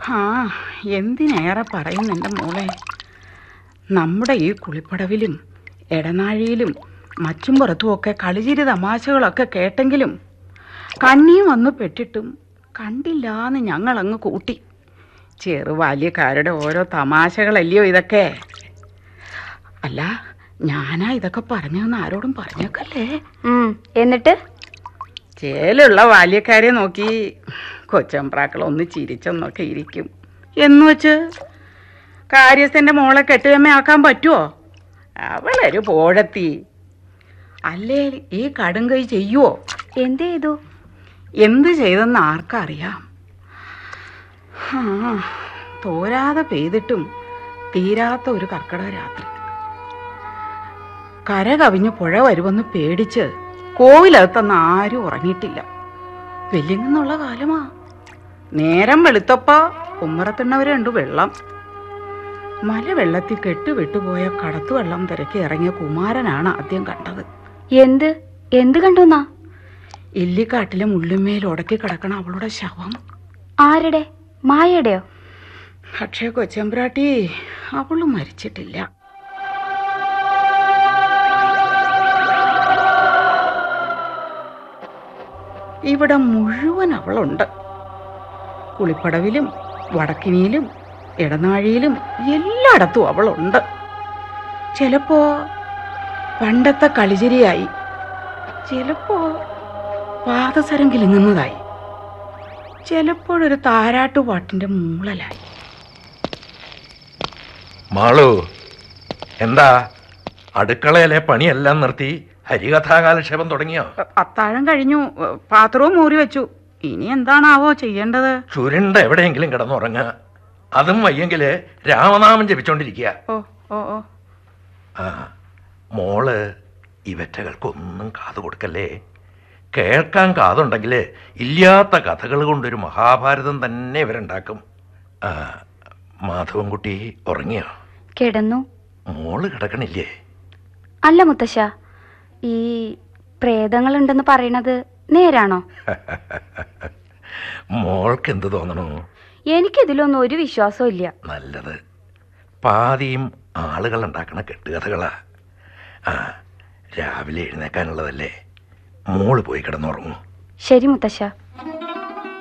ആ എന്തിനേറെ പറയുന്നെൻ്റെ മോളെ നമ്മുടെ ഈ കുളിപ്പടവിലും എടനാഴിയിലും മച്ചും പുറത്തുമൊക്കെ കളിചിരി തമാശകളൊക്കെ കേട്ടെങ്കിലും കണ്ണിയും വന്ന് പെട്ടിട്ടും കണ്ടില്ലാന്ന് ഞങ്ങളങ്ങ് കൂട്ടി ചെറുബാല്യക്കാരുടെ ഓരോ തമാശകളല്ലയോ ഇതൊക്കെ അല്ല ഞാനാ ഇതൊക്കെ പറഞ്ഞതെന്ന് ആരോടും പറഞ്ഞേക്കല്ലേ ഉം, എന്നിട്ട് ചേലുള്ള ബാല്യക്കാരെ നോക്കി കൊച്ചമ്പ്രാക്കൾ ഒന്ന് ചിരിച്ചൊന്നൊക്കെ ഇരിക്കും എന്ന് വെച്ച് കാര്യസ്ഥൻ്റെ മോളെ കെട്ടുകമ്മയാക്കാൻ പറ്റുമോ അവളൊരു പോഴത്തി അല്ലേ ഈ കടും കൈ ചെയ്യുവോ എന്ത് ചെയ്തു എന്ത് ചെയ്തെന്ന് ആർക്കറിയാം ആ തോരാതെ പെയ്തിട്ടും തീരാത്ത ഒരു കർക്കിടക രാത്രി കര കവിഞ്ഞ് പുഴ വരുമെന്ന് പേടിച്ച് കോവിലകത്തൊന്നും ആരും ഉറങ്ങിയിട്ടില്ല വെല്ലിങ്ങെന്നുള്ള കാലമാ നേരം വെളുത്തപ്പ ഉമ്മറത്തിണ്ണവര് കണ്ടു വെള്ളം മല വെള്ളത്തിൽ കെട്ടുവിട്ടുപോയ കടത്തു വെള്ളം തിരക്കി ഇറങ്ങിയ കുമാരനാണ് ആദ്യം കണ്ടത് എന്ത് എന്ത് കണ്ടുന്നാ ഇല്ലിക്കാട്ടിലെ മുള്ളുമേൽ ഉടക്കി കിടക്കണ അവളുടെ ശവം ആരുടെ മായയുടെയോ പക്ഷേ കൊച്ചമ്പ്രാട്ടി അവള് മരിച്ചിട്ടില്ല ഇവിടെ മുഴുവൻ അവളുണ്ട് കുളിപ്പടവിലും വടക്കിനിയിലും ഇടനാഴിയിലും എല്ലായിടത്തും അവളുണ്ട് ചിലപ്പോ പണ്ടത്തെ കളിചിരിയായി ചിലപ്പോ പാദസരം കിലുങ്ങുന്നതായി ചിലപ്പോഴൊരു താരാട്ടുപാട്ടിന്റെ മൂളലായി മാളു എന്താ അടുക്കളയിലെ പണിയെല്ലാം നിർത്തി ഹരികഥാകാലക്ഷേപം തുടങ്ങിയോ അ- അത്താഴം കഴിഞ്ഞു എ, പാത്രവും മൂറി വെച്ചു ഇനി എന്താണാവോ ചെയ്യേണ്ടത് ചുരുണ്ട എവിടെയെങ്കിലും കിടന്നുറങ്ങുക അതും വയ്യെങ്കില് രാമനാമം ജപിച്ചോണ്ടിരിക്കുക ഓ ഓ ഓ ആ മോള് ഇവറ്റകൾക്കൊന്നും കാതു കൊടുക്കല്ലേ കേൾക്കാൻ കാതുണ്ടെങ്കിൽ ഇല്ലാത്ത കഥകൾ കൊണ്ടൊരു മഹാഭാരതം തന്നെ ഇവരുണ്ടാക്കും ആ മാധവൻകുട്ടി ഉറങ്ങിയോ കിടന്നു മോള് കിടക്കണില്ലേ അല്ല മുത്തശ്ശ ഈ പ്രേതങ്ങളുണ്ടെന്ന് പറയണത് നേരാണോ മോൾക്ക് എന്ത് തോന്നണു എനിക്കിതിലൊന്നും ഒരു വിശ്വാസവും ഇല്ല നല്ലത് പാതിയും ആളുകൾ ഉണ്ടാക്കണ കെട്ടുകഥകളാ ആ രാവിലെ എഴുന്നേക്കാനുള്ളതല്ലേ മോള് പോയി കിടന്നുറങ്ങൂ ശരി മുത്തശ്ശ